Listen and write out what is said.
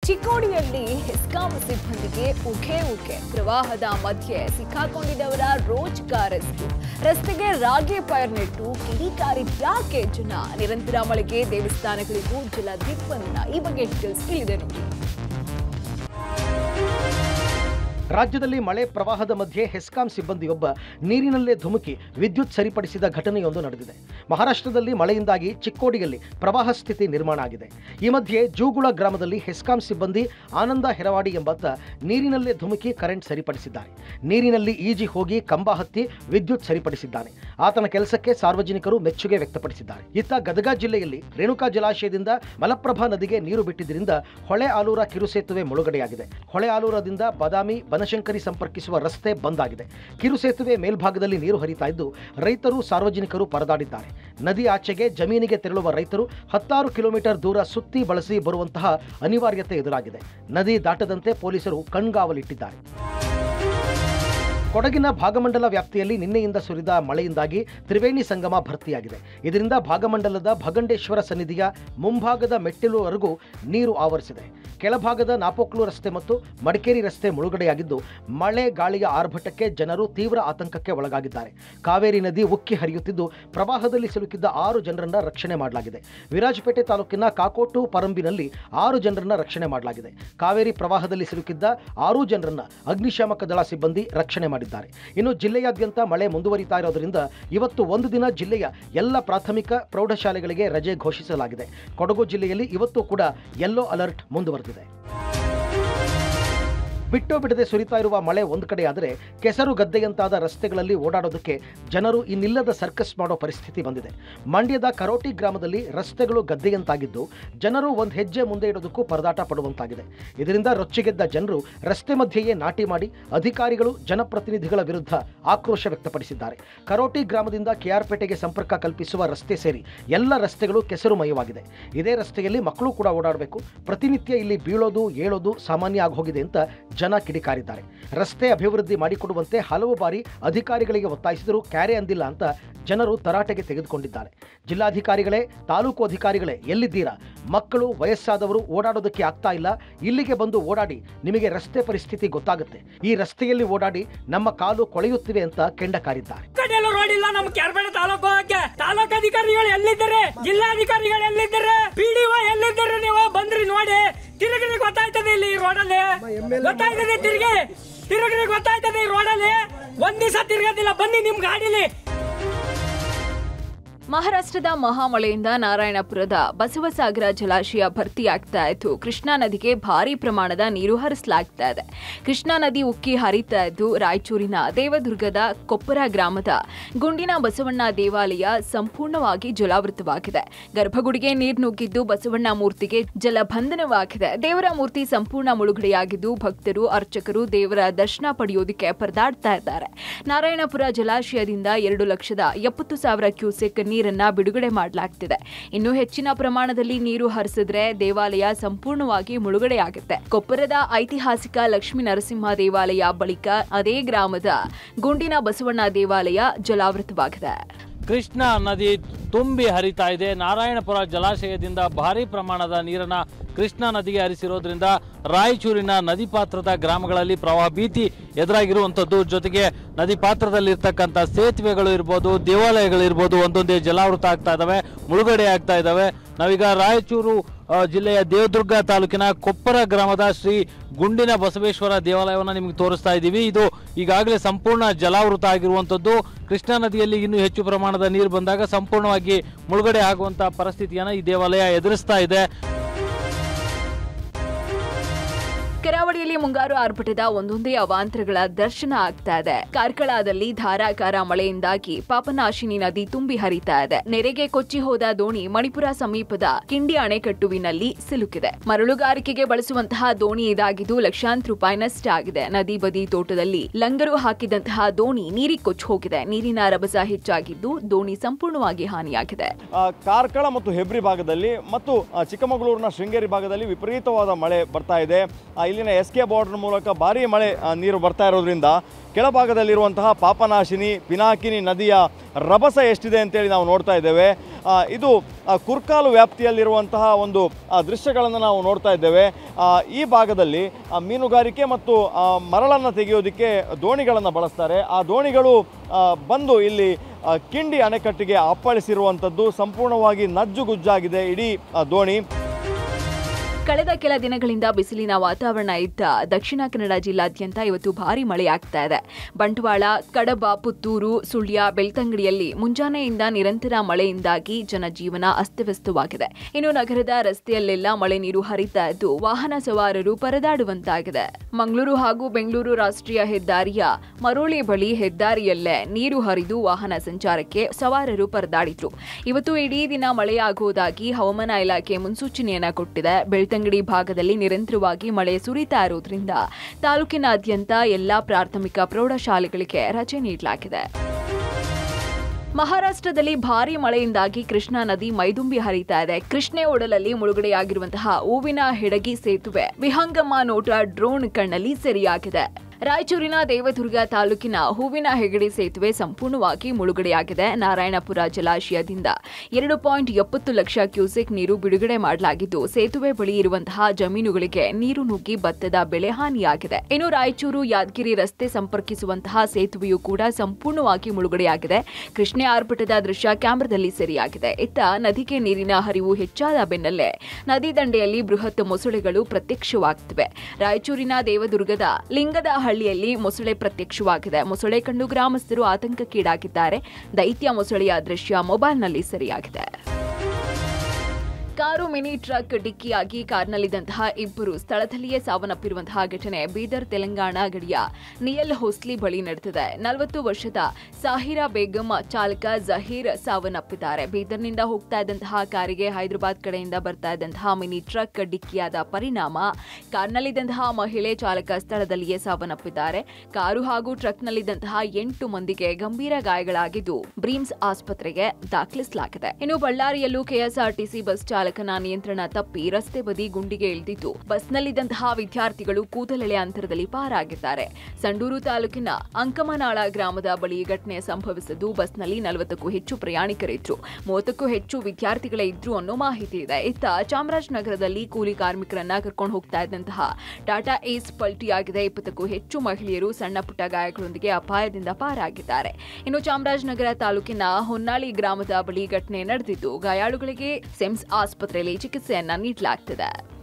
ಚಿಕ್ಕೋಡಿಯಲ್ಲಿ ಹೆಸ್ಕಾಂ ಸಿಬ್ಬಂದಿಗೆ ಉಘೆ ಉಘೆ ಪ್ರವಾಹದ ಮಧ್ಯೆ ಸಿಕ್ಕಾಕೊಂಡಿದ್ದವರ ರೋಜ್ಗಾರ್ ರೆಸ್ಕ್ಯೂ ರಸ್ತೆಗೆ ರಾಗೆ ಫೈರ್ ನೆಟ್ಟು ಕಿಡಿಕಾರಿದ್ಯಾಕೆ ಜನ ನಿರಂತರ ಮಳೆಗೆ ದೇವಸ್ಥಾನಗಳಿಗೂ ಜಲ ದಿಗ್ಬಂಧನ ಈ ಬಗ್ಗೆ ಡೀಟೇಲ್ಸ್ ಇಲ್ಲಿದೆ ನೋಡಿ ರಾಜ್ಯದಲ್ಲಿ ಮಳೆ ಪ್ರವಾಹದ ಮಧ್ಯೆ ಹೆಸ್ಕಾಂ ಸಿಬ್ಬಂದಿಯೊಬ್ಬ ನೀರಿನಲ್ಲೇ ಧುಮುಕಿ ವಿದ್ಯುತ್ ಸರಿಪಡಿಸಿದ ಘಟನೆಯೊಂದು ನಡೆದಿದೆ ಮಹಾರಾಷ್ಟ್ರದಲ್ಲಿ ಮಳೆಯಿಂದಾಗಿ ಚಿಕ್ಕೋಡಿಯಲ್ಲಿ ಪ್ರವಾಹ ಸ್ಥಿತಿ ನಿರ್ಮಾಣ ಆಗಿದೆ ಈ ಮಧ್ಯೆ ಜೂಗುಳ ಗ್ರಾಮದಲ್ಲಿ ಹೆಸ್ಕಾಂ ಸಿಬ್ಬಂದಿ ಆನಂದ ಹೆರವಾಡಿ ಎಂಬಾತ ನೀರಿನಲ್ಲೇ ಧುಮುಕಿ ಕರೆಂಟ್ ಸರಿಪಡಿಸಿದ್ದಾರೆ ನೀರಿನಲ್ಲಿ ಈಜಿ ಹೋಗಿ ಕಂಬ ಹತ್ತಿ ವಿದ್ಯುತ್ ಸರಿಪಡಿಸಿದ್ದಾನೆ ಆತನ ಕೆಲಸಕ್ಕೆ ಸಾರ್ವಜನಿಕರು ಮೆಚ್ಚುಗೆ ವ್ಯಕ್ತಪಡಿಸಿದ್ದಾರೆ ಇತ್ತ ಗದಗ ಜಿಲ್ಲೆಯಲ್ಲಿ ರೇಣುಕಾ ಜಲಾಶಯದಿಂದ ಮಲಪ್ರಭಾ ನದಿಗೆ ನೀರು ಬಿಟ್ಟಿದ್ದರಿಂದ ಹೊಳೆ ಆಲೂರ ಕಿರುಸೇತುವೆ ಮುಳುಗಡೆಯಾಗಿದೆ ಹೊಳೆ ಆಲೂರದಿಂದ ಬಾದಾಮಿ ಬನಶಂಕರಿ ಸಂಪರ್ಕಿಸುವ ರಸ್ತೆ ಬಂದ್ ಆಗಿದೆ ಕಿರುಸೇತುವೆ ಮೇಲ್ಭಾಗದಲ್ಲಿ ನೀರು ಹರಿತಾ ಇದ್ದು ರೈತರು ಸಾರ್ವಜನಿಕರು ಪರದಾಡಿದ್ದಾರೆ ನದಿ ಆಚೆಗೆ ಜಮೀನಿಗೆ ತೆರಳುವ ರೈತರು ಹತ್ತಾರು ಕಿಲೋಮೀಟರ್ ದೂರ ಸುತ್ತಿ ಬಳಸಿ ಬರುವಂತಹ ಅನಿವಾರ್ಯತೆ ಎದುರಾಗಿದೆ ನದಿ ದಾಟದಂತೆ ಪೊಲೀಸರು ಕಣ್ಗಾವಲಿಟ್ಟಿದ್ದಾರೆ ಕೊಡಗಿನ ಭಾಗಮಂಡಲ ವ್ಯಾಪ್ತಿಯಲ್ಲಿ ನಿನ್ನೆಯಿಂದ ಸುರಿದ ಮಳೆಯಿಂದಾಗಿ ತ್ರಿವೇಣಿ ಸಂಗಮ ಭರ್ತಿಯಾಗಿದೆ ಇದರಿಂದ ಭಾಗಮಂಡಲದ ಭಗಂಡೇಶ್ವರ ಸನ್ನಿಧಿಯ ಮುಂಭಾಗದ ಮೆಟ್ಟಿಲುವರೆಗೂ ನೀರು ಆವರಿಸಿದೆ ಕೆಳಭಾಗದ ನಾಪೋಕ್ಲು ರಸ್ತೆ ಮತ್ತು ಮಡಿಕೇರಿ ರಸ್ತೆ ಮುಳುಗಡೆಯಾಗಿದ್ದು ಮಳೆ ಗಾಳಿಯ ಆರ್ಭಟಕ್ಕೆ ಜನರು ತೀವ್ರ ಆತಂಕಕ್ಕೆ ಒಳಗಾಗಿದ್ದಾರೆ ಕಾವೇರಿ ನದಿ ಉಕ್ಕಿ ಹರಿಯುತ್ತಿದ್ದು ಪ್ರವಾಹದಲ್ಲಿ ಸಿಲುಕಿದ್ದ ಆರು ಜನರನ್ನ ರಕ್ಷಣೆ ಮಾಡಲಾಗಿದೆ ವಿರಾಜಪೇಟೆ ತಾಲೂಕಿನ ಕಾಕೋಟು ಪರಂಬಿನಲ್ಲಿ ಆರು ಜನರನ್ನ ರಕ್ಷಣೆ ಮಾಡಲಾಗಿದೆ ಕಾವೇರಿ ಪ್ರವಾಹದಲ್ಲಿ ಸಿಲುಕಿದ್ದ ಆರು ಜನರನ್ನ ಅಗ್ನಿಶಾಮಕ ದಳ ಸಿಬ್ಬಂದಿ ರಕ್ಷಣೆ ಮಾಡಿದ್ದಾರೆ ಇನ್ನು ಜಿಲ್ಲೆಯಾದ್ಯಂತ ಮಳೆ ಮುಂದುವರಿತಾ ಇರೋದರಿಂದ ಇವತ್ತು ಒಂದು ದಿನ ಜಿಲ್ಲೆಯ ಎಲ್ಲ ಪ್ರಾಥಮಿಕ ಪ್ರೌಢಶಾಲೆಗಳಿಗೆ ರಜೆ ಘೋಷಿಸಲಾಗಿದೆ ಕೊಡಗು ಜಿಲ್ಲೆಯಲ್ಲಿ ಇವತ್ತು ಕೂಡ ಯೆಲ್ಲೋ ಅಲರ್ಟ್ ಮುಂದುವರೆದಿದೆ ಬಿಟ್ಟು ಬಿಡದೆ ಸುರಿತಾ ಇರುವ ಮಳೆ ಒಂದು ಕಡೆ ಆದರೆ ಕೆಸರು ಗದ್ದೆಯಂತಾದ ರಸ್ತೆಗಳಲ್ಲಿ ಓಡಾಡೋದಕ್ಕೆ ಜನರು ಇನ್ನಿಲ್ಲದ ಸರ್ಕಸ್ ಮಾಡೋ ಪರಿಸ್ಥಿತಿ ಬಂದಿದೆ ಮಂಡ್ಯದ ಕರೋಟಿ ಗ್ರಾಮದಲ್ಲಿ ರಸ್ತೆಗಳು ಗದ್ದೆಯಂತಾಗಿದ್ದು ಜನರು ಒಂದು ಹೆಜ್ಜೆ ಮುಂದೆ ಇಡೋದಕ್ಕೂ ಪರದಾಟ ಪಡುವಂತಾಗಿದೆ ಇದರಿಂದ ರೊಚ್ಚಿಗೆದ್ದ ಜನರು ರಸ್ತೆ ಮಧ್ಯೆಯೇ ನಾಟಿ ಮಾಡಿ ಅಧಿಕಾರಿಗಳು ಜನಪ್ರತಿನಿಧಿಗಳ ವಿರುದ್ಧ ಆಕ್ರೋಶ ವ್ಯಕ್ತಪಡಿಸಿದ್ದಾರೆ ಕರೋಟಿ ಗ್ರಾಮದಿಂದ ಕೆಆರ್ಪೇಟೆಗೆ ಸಂಪರ್ಕ ಕಲ್ಪಿಸುವ ರಸ್ತೆ ಸೇರಿ ಎಲ್ಲ ರಸ್ತೆಗಳು ಕೆಸರುಮಯವಾಗಿದೆ ಇದೇ ರಸ್ತೆಯಲ್ಲಿ ಮಕ್ಕಳು ಕೂಡ ಓಡಾಡಬೇಕು ಪ್ರತಿನಿತ್ಯ ಇಲ್ಲಿ ಬೀಳೋದು ಏಳೋದು ಸಾಮಾನ್ಯ ಆಗೋಗಿದೆ ಅಂತ ಜನ ಕಿಡಿಕಾರಿದ್ದಾರೆ ರಸ್ತೆ ಅಭಿವೃದ್ಧಿ ಮಾಡಿಕೊಡುವಂತೆ ಹಲವು ಬಾರಿ ಅಧಿಕಾರಿಗಳಿಗೆ ಒತ್ತಾಯಿಸಿದರೂ ಕ್ಯಾರೆ ಅಂದಿಲ್ಲ ಅಂತ ಜನರು ತರಾಟೆಗೆ ತೆಗೆದುಕೊಂಡಿದ್ದಾರೆ ಜಿಲ್ಲಾಧಿಕಾರಿಗಳೇ ತಾಲೂಕು ಅಧಿಕಾರಿಗಳೇ ಎಲ್ಲಿದ್ದೀರಾ ಮಕ್ಕಳು ವಯಸ್ಸಾದವರು ಓಡಾಡೋದಕ್ಕೆ ಆಗ್ತಾ ಇಲ್ಲ ಇಲ್ಲಿಗೆ ಬಂದು ಓಡಾಡಿ ನಿಮಗೆ ರಸ್ತೆ ಪರಿಸ್ಥಿತಿ ಗೊತ್ತಾಗುತ್ತೆ ಈ ರಸ್ತೆಯಲ್ಲಿ ಓಡಾಡಿ ನಮ್ಮ ಕಾಲು ಕೊಳೆಯುತ್ತಿವೆ ಅಂತ ಕೆಂಡ ಕಾರಿದ್ದಾರೆ ಕಡೆಯಲ್ಲೂ ರೋಡ್ ಇಲ್ಲ ನಮ್ಮ ಕೆರಬೇಡ ತಾಲೂಕು ಹೋಗಕ್ಕೆ ತಾಲೂಕು ಅಧಿಕಾರಿಗಳು ಎಲ್ಲಿದ್ದಾರೆ ಜಿಲ್ಲಾಧಿಕಾರಿಗಳು ಎಲ್ಲಿದ್ದಾರೆ ಪಿಡಿಒ ಎಲ್ಲಿದ್ದಾರೆ ನೀವು ಬಂದ್ರಿ ನೋಡಿ ತಿರುಗಿರಿ ಗೊತ್ತಾಯ್ತದೆ ಇಲ್ಲಿ ಈ ರೋಡಲ್ಲಿ ಗೊತ್ತಾಯ್ತದೆ ತಿರುಗಿ ತಿರುಗಿರಿ ಗೊತ್ತಾಯ್ತದೆ ಈ ರೋಡಲ್ಲಿ ಒಂದ್ ದಿವಸ ತಿರ್ಗೋದಿಲ್ಲ ಬನ್ನಿ ನಿಮ್ ಗಾಡಿಲಿ ಮಹಾರಾಷ್ಟ್ರದ ಮಹಾಮಳೆಯಿಂದ ನಾರಾಯಣಪುರದ ಬಸವಸಾಗರ ಜಲಾಶಯ ಭರ್ತಿಯಾಗ್ತಾ ಇದ್ದು ಕೃಷ್ಣಾ ನದಿಗೆ ಭಾರಿ ಪ್ರಮಾಣದ ನೀರು ಹರಿಸಲಾಗ್ತಾ ಇದೆ ಕೃಷ್ಣಾ ನದಿ ಉಕ್ಕಿ ಹರಿತಾ ಇದ್ದು ರಾಯಚೂರಿನ ದೇವದುರ್ಗದ ಕೊಪ್ಪರ ಗ್ರಾಮದ ಗುಂಡಿನ ಬಸವಣ್ಣ ದೇವಾಲಯ ಸಂಪೂರ್ಣವಾಗಿ ಜಲಾವೃತವಾಗಿದೆ ಗರ್ಭಗುಡಿಗೆ ನೀರು ನುಗ್ಗಿದ್ದು ಬಸವಣ್ಣ ಮೂರ್ತಿಗೆ ಜಲಬಂಧನವಾಗಿದೆ ದೇವರ ಮೂರ್ತಿ ಸಂಪೂರ್ಣ ಮುಳುಗಡೆಯಾಗಿದ್ದು ಭಕ್ತರು ಅರ್ಚಕರು ದೇವರ ದರ್ಶನ ಪಡೆಯೋದಕ್ಕೆ ಪರದಾಡ್ತಾ ಇದ್ದಾರೆ ನಾರಾಯಣಪುರ ಜಲಾಶಯದಿಂದ ಎರಡು ಲಕ್ಷದ ಎಪ್ಪತ್ತು ಸಾವಿರ ಕ್ಯೂಸೆಕ್ ನೀರನ್ನ ಬಿಡುಗಡೆ ಮಾಡಲಾಗ್ತಿದೆ ಇನ್ನು ಹೆಚ್ಚಿನ ಪ್ರಮಾಣದಲ್ಲಿ ನೀರು ಹರಿಸಿದ್ರೆ ದೇವಾಲಯ ಸಂಪೂರ್ಣವಾಗಿ ಮುಳುಗಡೆಯಾಗುತ್ತೆ ಕೊಪ್ಪರದ ಐತಿಹಾಸಿಕ ಲಕ್ಷ್ಮೀ ನರಸಿಂಹ ದೇವಾಲಯ ಬಳಿಕ ಅದೇ ಗ್ರಾಮದ ಗುಂಡಿನ ಬಸವಣ್ಣ ದೇವಾಲಯ ಜಲಾವೃತವಾಗಿದೆ ಕೃಷ್ಣ ನದಿ ತುಂಬಿ ಹರಿತಾ ಇದೆ ನಾರಾಯಣಪುರ ಜಲಾಶಯದಿಂದ ಭಾರಿ ಪ್ರಮಾಣದ ನೀರನ್ನ ಕೃಷ್ಣಾ ನದಿಗೆ ಹರಿಸಿರೋದ್ರಿಂದ ರಾಯಚೂರಿನ ನದಿ ಪಾತ್ರದ ಗ್ರಾಮಗಳಲ್ಲಿ ಪ್ರವಾಹ ಭೀತಿ ಎದುರಾಗಿರುವಂಥದ್ದು ಜೊತೆಗೆ ನದಿ ಪಾತ್ರದಲ್ಲಿರ್ತಕ್ಕಂಥ ಸೇತುವೆಗಳು ಇರ್ಬೋದು ದೇವಾಲಯಗಳು ಇರ್ಬೋದು ಒಂದೊಂದೇ ಜಲಾವೃತ ಆಗ್ತಾ ಇದಾವೆ ಮುಳುಗಡೆ ಆಗ್ತಾ ಇದಾವೆ ನಾವೀಗ ರಾಯಚೂರು ಆ, ಜಿಲ್ಲೆಯ ದೇವದುರ್ಗ ತಾಲೂಕಿನ ಕೊಪ್ಪರ ಗ್ರಾಮದ ಶ್ರೀ ಗುಂಡಿನ ಬಸವೇಶ್ವರ ದೇವಾಲಯವನ್ನು ನಿಮಗೆ ತೋರಿಸ್ತಾ ಇದ್ದೀವಿ ಇದು ಈಗಾಗಲೇ ಸಂಪೂರ್ಣ ಜಲಾವೃತ ಆಗಿರುವಂಥದ್ದು ಕೃಷ್ಣಾ ನದಿಯಲ್ಲಿ ಇನ್ನೂ ಹೆಚ್ಚು ಪ್ರಮಾಣದ ನೀರು ಬಂದಾಗ ಸಂಪೂರ್ಣವಾಗಿ ಮುಳುಗಡೆ ಆಗುವಂಥ ಪರಿಸ್ಥಿತಿಯನ್ನು ಈ ದೇವಾಲಯ ಎದುರಿಸ್ತಾ ಇದೆ ಕರಾವಳಿಯಲ್ಲಿ ಮುಂಗಾರು ಆರ್ಭಟದ ಒಂದೊಂದೇ ಅವಾಂತರಗಳ ದರ್ಶನ ಆಗ್ತಾ ಇದೆ ಕಾರ್ಕಳದಲ್ಲಿ ಧಾರಾಕಾರ ಮಳೆಯಿಂದಾಗಿ ಪಾಪನಾಶಿನಿ ನದಿ ತುಂಬಿ ಹರಿತಾ ಇದೆ ನೆರೆಗೆ ಕೊಚ್ಚಿ ಹೋದ ದೋಣಿ ಮಣಿಪುರ ಸಮೀಪದ ಕಿಂಡಿ ಅಣೆಕಟ್ಟುವಿನಲ್ಲಿ ಸಿಲುಕಿದೆ ಮರಳುಗಾರಿಕೆಗೆ ಬಳಸುವಂತಹ ದೋಣಿ ಇದಾಗಿದ್ದು ಲಕ್ಷಾಂತರ ರೂಪಾಯಿ ನಷ್ಟ ಆಗಿದೆ ನದಿ ಬದಿ ತೋಟದಲ್ಲಿ ಲಂಗರು ಹಾಕಿದಂತಹ ದೋಣಿ ನೀರಿಗೆ ಕೊಚ್ಚಿ ಹೋಗಿದೆ ನೀರಿನ ರಭಸ ಹೆಚ್ಚಾಗಿದ್ದು ದೋಣಿ ಸಂಪೂರ್ಣವಾಗಿ ಹಾನಿಯಾಗಿದೆ ಆ, ಕಾರ್ಕಳ ಮತ್ತು ಹೆಬ್ರಿ ಭಾಗದಲ್ಲಿ ಮತ್ತು ಆ, ಚಿಕ್ಕಮಗಳೂರಿನ ಶೃಂಗೇರಿ ಭಾಗದಲ್ಲಿ ವಿಪರೀತವಾದ ಮಳೆ ಬರ್ತಾ ಇದೆ ಆ, ಇಲ್ಲಿ ಇಲ್ಲಿನ ಎಸ್ ಕೆ ಬಾರ್ಡರ್ ಮೂಲಕ ಭಾರೀ ಮಳೆ ಆ, ನೀರು ಬರ್ತಾ ಇರೋದ್ರಿಂದ ಕೆಳಭಾಗದಲ್ಲಿರುವಂತಹ ಪಾಪನಾಶಿನಿ ಪಿನಾಕಿನಿ ನದಿಯ ರಭಸ ಎಷ್ಟಿದೆ ಅಂತೇಳಿ ನಾವು ನೋಡ್ತಾ ಇದ್ದೇವೆ ಆ, ಇದು ಆ, ಕುರ್ಕಾಲು ವ್ಯಾಪ್ತಿಯಲ್ಲಿರುವಂತಹ ಒಂದು ದೃಶ್ಯಗಳನ್ನು ನಾವು ನೋಡ್ತಾ ಇದ್ದೇವೆ ಆ, ಈ ಭಾಗದಲ್ಲಿ ಆ, ಮೀನುಗಾರಿಕೆ ಮತ್ತು ಆ, ಮರಳನ್ನು ತೆಗೆಯೋದಕ್ಕೆ ದೋಣಿಗಳನ್ನು ಬಳಸ್ತಾರೆ ಆ ದೋಣಿಗಳು ಆ, ಬಂದು ಇಲ್ಲಿ ಆ, ಕಿಂಡಿ ಅಣೆಕಟ್ಟಿಗೆ ಅಪ್ಪಳಿಸಿರುವಂಥದ್ದು ಸಂಪೂರ್ಣವಾಗಿ ನಜ್ಜುಗುಜ್ಜಾಗಿದೆ ಇಡೀ ಆ, ದೋಣಿ ಕಳೆದ ಕೆಲ ದಿನಗಳಿಂದ ಬಿಸಿಲಿನ ವಾತಾವರಣ ಇದ್ದ ದಕ್ಷಿಣ ಕನ್ನಡ ಜಿಲ್ಲಾದ್ಯಂತ ಇವತ್ತು ಭಾರಿ ಮಳೆಯಾಗ್ತಾ ಇದೆ ಬಂಟ್ವಾಳ ಕಡಬ ಪುತ್ತೂರು ಸುಳ್ಯ ಬೆಳ್ತಂಗಡಿಯಲ್ಲಿ ಮುಂಜಾನೆಯಿಂದ ನಿರಂತರ ಮಳೆಯಿಂದಾಗಿ ಜನಜೀವನ ಅಸ್ತವ್ಯಸ್ತವಾಗಿದೆ ಇನ್ನು ನಗರದ ರಸ್ತೆಯಲ್ಲೆಲ್ಲ ಮಳೆ ನೀರು ಹರಿತಾ ಇದ್ದು ವಾಹನ ಸವಾರರು ಪರದಾಡುವಂತಾಗಿದೆ ಮಂಗಳೂರು ಹಾಗೂ ಬೆಂಗಳೂರು ರಾಷ್ಟ್ರೀಯ ಹೆದ್ದಾರಿಯ ಮರೋಳಿ ಬಳಿ ಹೆದ್ದಾರಿಯಲ್ಲೇ ನೀರು ಹರಿದು ವಾಹನ ಸಂಚಾರಕ್ಕೆ ಸವಾರರು ಪರದಾಡಿದ್ರು ಇವತ್ತು ಇಡೀ ದಿನ ಮಳೆಯಾಗುವುದಾಗಿ ಹವಾಮಾನ ಇಲಾಖೆ ಮುನ್ಸೂಚನೆಯನ್ನ ಕೊಟ್ಟಿದೆ ಬೆಳ್ತಂಗಡಿ ಭಾಗದಲ್ಲಿ ನಿರಂತರವಾಗಿ ಮಳೆ ಸುರಿತಾ ಇರೋದ್ರಿಂದ ತಾಲೂಕಿನಾದ್ಯಂತ ಎಲ್ಲಾ ಪ್ರಾಥಮಿಕ ಪ್ರೌಢಶಾಲೆಗಳಿಗೆ ರಜೆ ನೀಡಲಾಗಿದೆ ಮಹಾರಾಷ್ಟ್ರದಲ್ಲಿ ಭಾರಿ ಮಳೆಯಿಂದಾಗಿ ಕೃಷ್ಣಾ ನದಿ ಮೈದುಂಬಿ ಹರಿತಾ ಇದೆ ಕೃಷ್ಣೆ ಒಡಲಲ್ಲಿ ಮುಳುಗಡೆಯಾಗಿರುವಂತಹ ಹೂವಿನ ಹೆಡಗಿ ಸೇತುವೆ ವಿಹಂಗಮ ನೋಟ ಡ್ರೋನ್ ಕಣ್ಣಲ್ಲಿ ಸೆರೆಯಾಗಿದೆ ರಾಯಚೂರಿನ ದೇವದುರ್ಗ ತಾಲೂಕಿನ ಹೂವಿನ ಹೆಗಡೆ ಸೇತುವೆ ಸಂಪೂರ್ಣವಾಗಿ ಮುಳುಗಡೆಯಾಗಿದೆ ನಾರಾಯಣಪುರ ಜಲಾಶಯದಿಂದ ಎರಡು ಪಾಯಿಂಟ್ ಎಪ್ಪತ್ತು ಲಕ್ಷ ಕ್ಯೂಸೆಕ್ ನೀರು ಬಿಡುಗಡೆ ಮಾಡಲಾಗಿದ್ದು ಸೇತುವೆ ಬಳಿ ಇರುವಂತಹ ಜಮೀನುಗಳಿಗೆ ನೀರು ನುಗ್ಗಿ ಭತ್ತದ ಬೆಳೆ ಹಾನಿಯಾಗಿದೆ ಇನ್ನು ರಾಯಚೂರು ಯಾದಗಿರಿ ರಸ್ತೆ ಸಂಪರ್ಕಿಸುವಂತಹ ಸೇತುವೆಯೂ ಕೂಡ ಸಂಪೂರ್ಣವಾಗಿ ಮುಳುಗಡೆಯಾಗಿದೆ ಕೃಷ್ಣೆ ಆರ್ಭಟದ ದೃಶ್ಯ ಕ್ಯಾಮೆರಾದಲ್ಲಿ ಸೆರೆಯಾಗಿದೆ ಇತ್ತ ನದಿಗೆ ನೀರಿನ ಹರಿವು ಹೆಚ್ಚಾದ ಬೆನ್ನಲ್ಲೇ ನದಿ ದಂಡೆಯಲ್ಲಿ ಬೃಹತ್ ಮೊಸಳೆಗಳು ಪ್ರತ್ಯಕ್ಷವಾಗ್ತಿವೆ ರಾಯಚೂರಿನ ದೇವದುರ್ಗದ ಲಿಂಗದ ಹಳ್ಳಿಯಲ್ಲಿ ಮೊಸಳೆ ಪ್ರತ್ಯಕ್ಷವಾಗಿದೆ ಮೊಸಳೆ ಕಂಡು ಗ್ರಾಮಸ್ಥರು ಆತಂಕಕ್ಕೀಡಾಗಿದ್ದಾರೆ ದೈತ್ಯ ಮೊಸಳೆಯ ದೃಶ್ಯ ಮೊಬೈಲ್ನಲ್ಲಿ ಸೆರೆಯಾಗಿದೆ ಕಾರು ಮಿನಿ ಟ್ರಕ್ ಡಿಕ್ಕಿಯಾಗಿ ಕಾರ್ನಲ್ಲಿದ್ದಂತಹ ಇಬ್ಬರು ಸ್ಥಳದಲ್ಲಿಯೇ ಸಾವನ್ನಪ್ಪಿರುವಂತಹ ಘಟನೆ ಬೀದರ್ ತೆಲಂಗಾಣ ಗಡಿಯ ನಿಯಲ್ ಹೊಸ್ಲಿ ಬಳಿ ನಡೆದಿದೆ ನಲವತ್ತು ವರ್ಷದ ಸಾಹಿರಾ ಬೇಗಂ ಚಾಲಕ ಜಹೀರ್ ಸಾವನ್ನಪ್ಪಿದ್ದಾರೆ ಬೀದರ್ನಿಂದ ಹೋಗ್ತಾ ಇದ್ದಂತಹ ಕಾರಿಗೆ ಹೈದರಾಬಾದ್ ಕಡೆಯಿಂದ ಬರ್ತಾ ಇದ್ದಂತಹ ಮಿನಿ ಟ್ರಕ್ ಡಿಕ್ಕಿಯಾದ ಪರಿಣಾಮ ಕಾರ್ನಲ್ಲಿದ್ದಂತಹ ಮಹಿಳೆ ಚಾಲಕ ಸ್ಥಳದಲ್ಲಿಯೇ ಸಾವನ್ನಪ್ಪಿದ್ದಾರೆ ಕಾರು ಹಾಗೂ ಟ್ರಕ್ನಲ್ಲಿದ್ದಂತಹ ಎಂಟು ಮಂದಿಗೆ ಗಂಭೀರ ಗಾಯಗಳಾಗಿದ್ದು ಬ್ರೀಮ್ಸ್ ಆಸ್ಪತ್ರೆಗೆ ದಾಖಲಿಸಲಾಗಿದೆ ಇನ್ನು ಬಳ್ಳಾರಿಯಲ್ಲೂ ಕೆಎಸ್ಆರ್ಟಿಸಿ ಬಸ್ ಚಾಲಕನ ನಿಯಂತ್ರಣ ತಪ್ಪಿ ರಸ್ತೆ ಬದಿ ಗುಂಡಿಗೆ ಇಳಿದಿದ್ದು ಬಸ್ನಲ್ಲಿದ್ದಂತಹ ವಿದ್ಯಾರ್ಥಿಗಳು ಕೂದಲೆಳೆ ಅಂತರದಲ್ಲಿ ಪಾರಾಗಿದ್ದಾರೆ ಸಂಡೂರು ತಾಲೂಕಿನ ಅಂಕಮನಾಳ ಗ್ರಾಮದ ಬಳಿ ಘಟನೆ ಸಂಭವಿಸಿದ್ದು ಬಸ್ನಲ್ಲಿ ನಲವತ್ತಕ್ಕೂ ಹೆಚ್ಚು ಪ್ರಯಾಣಿಕರಿದ್ರು ಮೂವತ್ತಕ್ಕೂ ಹೆಚ್ಚು ವಿದ್ಯಾರ್ಥಿಗಳೇ ಇದ್ರು ಅನ್ನೋ ಮಾಹಿತಿ ಇದೆ ಇತ್ತ ಚಾಮರಾಜನಗರದಲ್ಲಿ ಕೂಲಿ ಕಾರ್ಮಿಕರನ್ನ ಕರ್ಕೊಂಡು ಹೋಗ್ತಾ ಇದ್ದಂತಹ ಟಾಟಾ ಏಸ್ ಪಲ್ಟಿಯಾಗಿದೆ ಇಪ್ಪತ್ತಕ್ಕೂ ಹೆಚ್ಚು ಮಹಿಳೆಯರು ಸಣ್ಣ ಪುಟ್ಟ ಗಾಯಗಳೊಂದಿಗೆ ಅಪಾಯದಿಂದ ಪಾರಾಗಿದ್ದಾರೆ ಇನ್ನು ಚಾಮರಾಜನಗರ ತಾಲೂಕಿನ ಹೊನ್ನಾಳಿ ಗ್ರಾಮದ ಬಳಿ ಘಟನೆ ನಡೆದಿದ್ದು ಗಾಯಾಳುಗಳಿಗೆ ಸೆಮ್ಸ್ ಆಸ್ಪತ್ರೆಯಲ್ಲಿ ಚಿಕಿತ್ಸೆಯನ್ನ ನೀಡಲಾಗ್ತಿದೆ